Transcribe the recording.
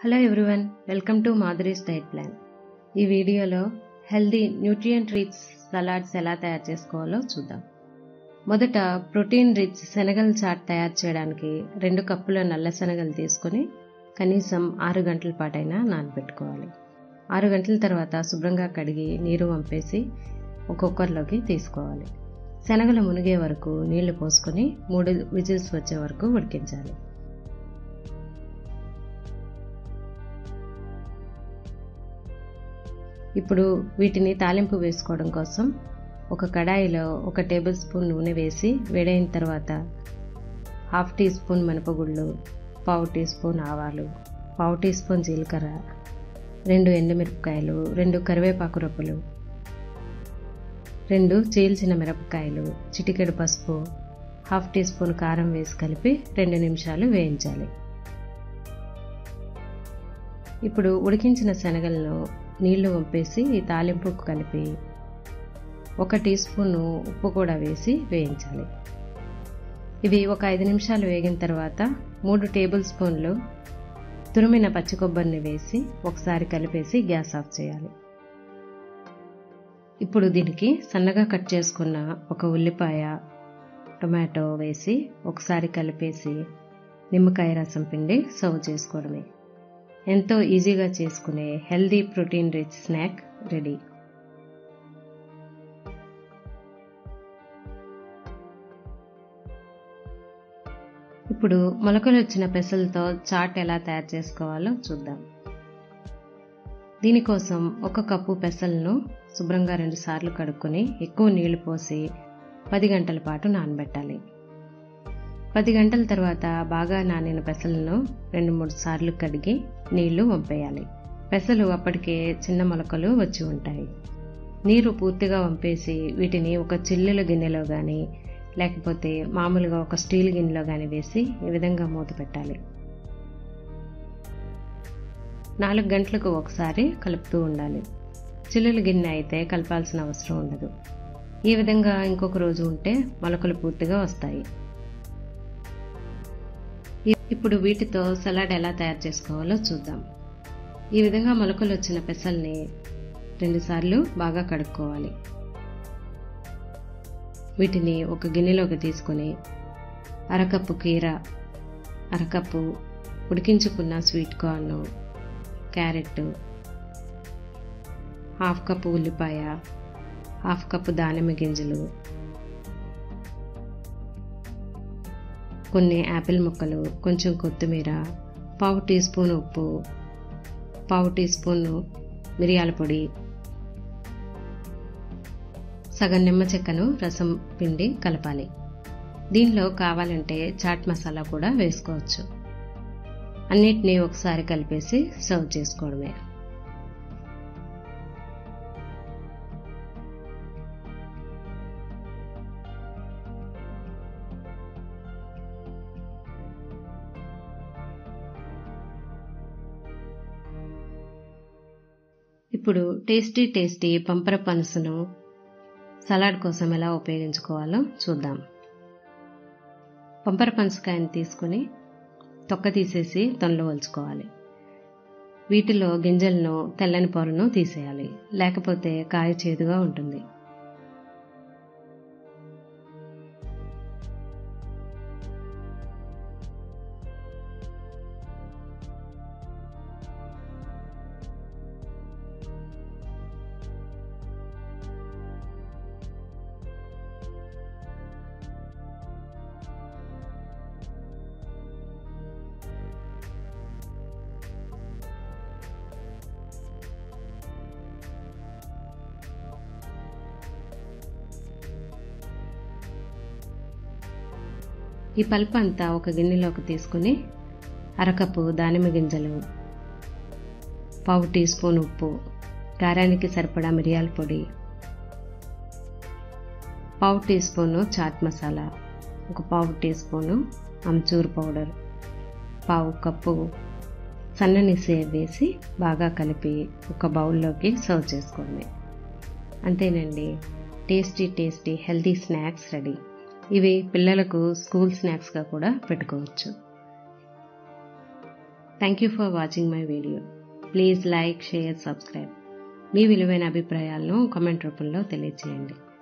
hello everyone welcome to Madhuri's diet plan ఈ వీడియోలో healthy nutrient rich salads ఎలా తయారు చేసుకోవాలో చూద్దాం మొదట ప్రోటీన్ రిచ్ శనగల చాట్ తయారు చేయడానికి రెండు కప్పుల నల్ల శనగలు తీసుకొని కనీసం ఆరు గంటల పాటైనా నానబెట్టుకోవాలి ఆరు గంటల తర్వాత శుభ్రంగా కడిగి నీరు వంపేసి ఒక కుక్కర్లోకి తీసుకోవాలి శనగలు మునిగే వరకు నీళ్లు పోసుకొని మూడు విజిల్స్ వచ్చే వరకు ఉడికించాలి ఇప్పుడు వీటిని తాలింపు వేసుకోవడం కోసం ఒక కడాయిలో ఒక టేబుల్ స్పూన్ నూనె వేసి వేడైన తర్వాత హాఫ్ టీ స్పూన్ మినపగుళ్ళు పావు టీ స్పూన్ ఆవాలు పావు టీ స్పూన్ జీలకర్ర రెండు ఎండుమిరపకాయలు రెండు కరివేపాకు రొప్పలు రెండు చీల్చిన మిరపకాయలు చిటికెడు పసుపు హాఫ్ టీ స్పూన్ కారం వేసి కలిపి రెండు నిమిషాలు వేయించాలి ఇప్పుడు ఉడికించిన శనగలను నీళ్లు వంపేసి ఈ తాలింపుకు కలిపి ఒక టీ స్పూన్ ఉప్పు కూడా వేసి వేయించాలి ఇవి ఒక ఐదు నిమిషాలు వేగిన తర్వాత మూడు టేబుల్ స్పూన్లు తురిమిన పచ్చి కొబ్బరిని వేసి ఒకసారి కలిపేసి గ్యాస్ ఆఫ్ చేయాలి ఇప్పుడు దీనికి సన్నగా కట్ చేసుకున్న ఒక ఉల్లిపాయ టొమాటో వేసి ఒకసారి కలిపేసి నిమ్మకాయ రసం పిండి సర్వ్ చేసుకోవడమే ఎంతో ఈజీగా చేసుకునే healthy protein rich snack ready ఇప్పుడు మొలకలు వచ్చిన పెసలతో చాట్ ఎలా తయారు చేసుకోవాలో చూద్దాం దీనికోసం ఒక కప్పు పెసలను శుభ్రంగా రెండు సార్లు కడుక్కొని ఎక్కువ నీళ్లు పోసి పది గంటల పాటు నానబెట్టాలి పది గంటల తర్వాత బాగా నానిన పెసలను రెండు మూడు సార్లు కడిగి నీళ్లు వంపేయాలి పెసలు అప్పటికే చిన్న మొలకలు వచ్చి ఉంటాయి నీరు పూర్తిగా వంపేసి వీటిని ఒక చిల్లుల గిన్నెలో కానీ లేకపోతే మామూలుగా ఒక స్టీల్ గిన్నెలో కానీ వేసి ఈ విధంగా మూత పెట్టాలి నాలుగు గంటలకు ఒకసారి కలుపుతూ ఉండాలి చిల్లుల గిన్నె అయితే కలపాల్సిన అవసరం ఉండదు ఈ విధంగా ఇంకొక రోజు ఉంటే మొలకలు పూర్తిగా వస్తాయి ఇప్పుడు వీటితో సలాడ్ ఎలా తయారు చేసుకోవాలో చూద్దాం ఈ విధంగా మొలకలు వచ్చిన పెసల్ని రెండుసార్లు బాగా కడుక్కోవాలి వీటిని ఒక గిన్నెలోకి తీసుకొని అరకప్పు కీర అరకప్పు ఉడికించుకున్న sweet corn carrot half cup ఉల్లిపాయ హాఫ్ కప్పు దానిమ్మ గింజలు కొన్ని యాపిల్ ముక్కలు కొంచెం కొత్తిమీర పావు టీ స్పూన్ ఉప్పు పావు టీ స్పూన్ మిరియాల పొడి సగం నిమ్మ చెక్కను రసం పిండి కలపాలి దీనిలో కావాలంటే చాట్ మసాలా కూడా వేసుకోవచ్చు అన్నిటినీ ఒకసారి కలిపేసి సర్వ్ చేసుకోవడమే ఇప్పుడు టేస్టీ టేస్టీ పంపర పనసను సలాడ్ కోసం ఎలా ఉపయోగించుకోవాలో చూద్దాం పంపర పనసకాయని తీసుకుని తొక్క తీసేసి తొనలో వలుచుకోవాలి వీటిలో గింజలను తెల్లని పొరను తీసేయాలి లేకపోతే కాయ చేదుగా ఉంటుంది ఈ పల్ప్ అంతా ఒక గిన్నెలోకి తీసుకుని అరకప్పు దానిమ్మ గింజలు పావు టీ స్పూన్ ఉప్పు కారానికి సరిపడా మిరియాల పొడి పావు టీ స్పూను చాట్ మసాలా ఒక పావు టీ స్పూను అమ్చూర్ పౌడర్ పావు కప్పు సన్నని సేవ్ వేసి బాగా కలిపి ఒక బౌల్లోకి సర్వ్ చేసుకోండి అంతేనండి tasty tasty healthy snacks ready ఇవి పిల్లలకు స్కూల్ స్నాక్స్గా కూడా పెట్టుకోవచ్చు thank you for watching my video please like share subscribe మీ విలువైన అభిప్రాయాలను కామెంట్ రూపంలో తెలియజేయండి